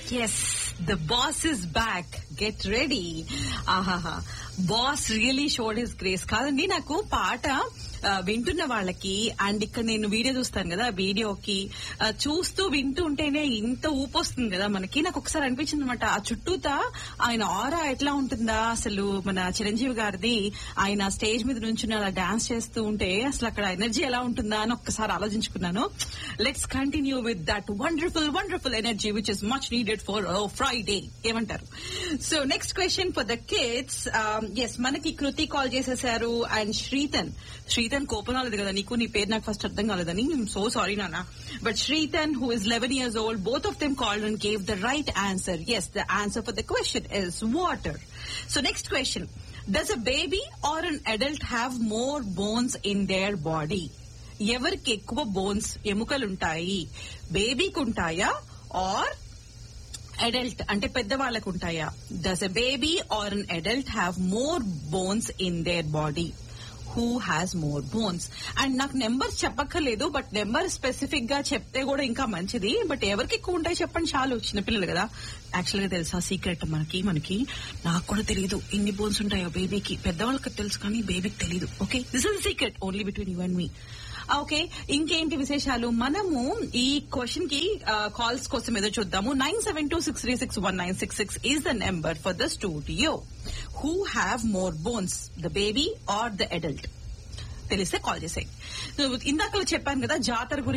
yes the boss is back get ready ఆహాహా boss really showed his grace కాదండి నాకు పాట ఆ, వింటున్న వాళ్ళకి అండ్ ఇక్కడ నేను వీడియో చూస్తాను కదా వీడియోకి ఆ, చూస్తూ వింటూ ఉంటేనే ఇంత ఊపు వస్తుంది కదా మనకి నాకు ఒకసారి అనిపించింది అనమాట ఆ చుట్టూతా ఆయన ఆరా ఎట్లా ఉంటుందా అసలు మన చిరంజీవి గారిది ఆయన స్టేజ్ మీద నుంచి అలా డాన్స్ చేస్తూ ఉంటే అసలు అక్కడ ఎనర్జీ ఎలా ఉంటుందా అని ఒక్కసారి ఆలోచించుకున్నాను let's continue with that wonderful wonderful energy which is much needed for Friday ఏమంటారు so next question for the kids yes మనకి కృతి కాల్ చేసేసారు అండ్ శ్రీతన్ శ్రీతన్ కోపం రాలేదు కదా నీకు నీ పేరు నాకు ఫస్ట్ అర్థం కాలేదని సో సారీ నాన్న but Srithan who is eleven years old both of them called and gave the right answer yes the answer for the question is water so next question does a baby or an adult have more bones in their body ఎవరికి ఎక్కువ bones ఎముకలుంటాయి బేబీకి ఉంటాయా are adult అంటే పెద్దవాళ్ళకు ఉంటాయా does a baby or an adult have more bones in their body who has more bones and నాకు number చెప్పక్కర్లేదు but number specific గా చెప్తే కూడా ఇంకా మంచిది బట్ ఎవరికి ఎక్కువ ఉంటాయి చెప్పండి చాలు చిన్నపిల్లలు కదా యాక్చువల్ గా తెలుసా సీక్రెట్ మనకి మనకి నాకు కూడా తెలియదు ఎన్ని బోన్స్ ఉంటాయో బేబీకి పెద్దవాళ్ళకి తెలుసు కానీ బేబీకి తెలియదు okay this is secret only between you and me okay ఇంకేంటి విశేషాలు మనము ఈ క్వశ్చన్ కి కాల్స్ కోసం ఎదురు చూద్దాము nine seven two six three six one nine six six is the number for the studio who have more bones the baby or the adult తెలిస్తే call చేసాయి ఇందాక చెప్పాను కదా జాతర గురించి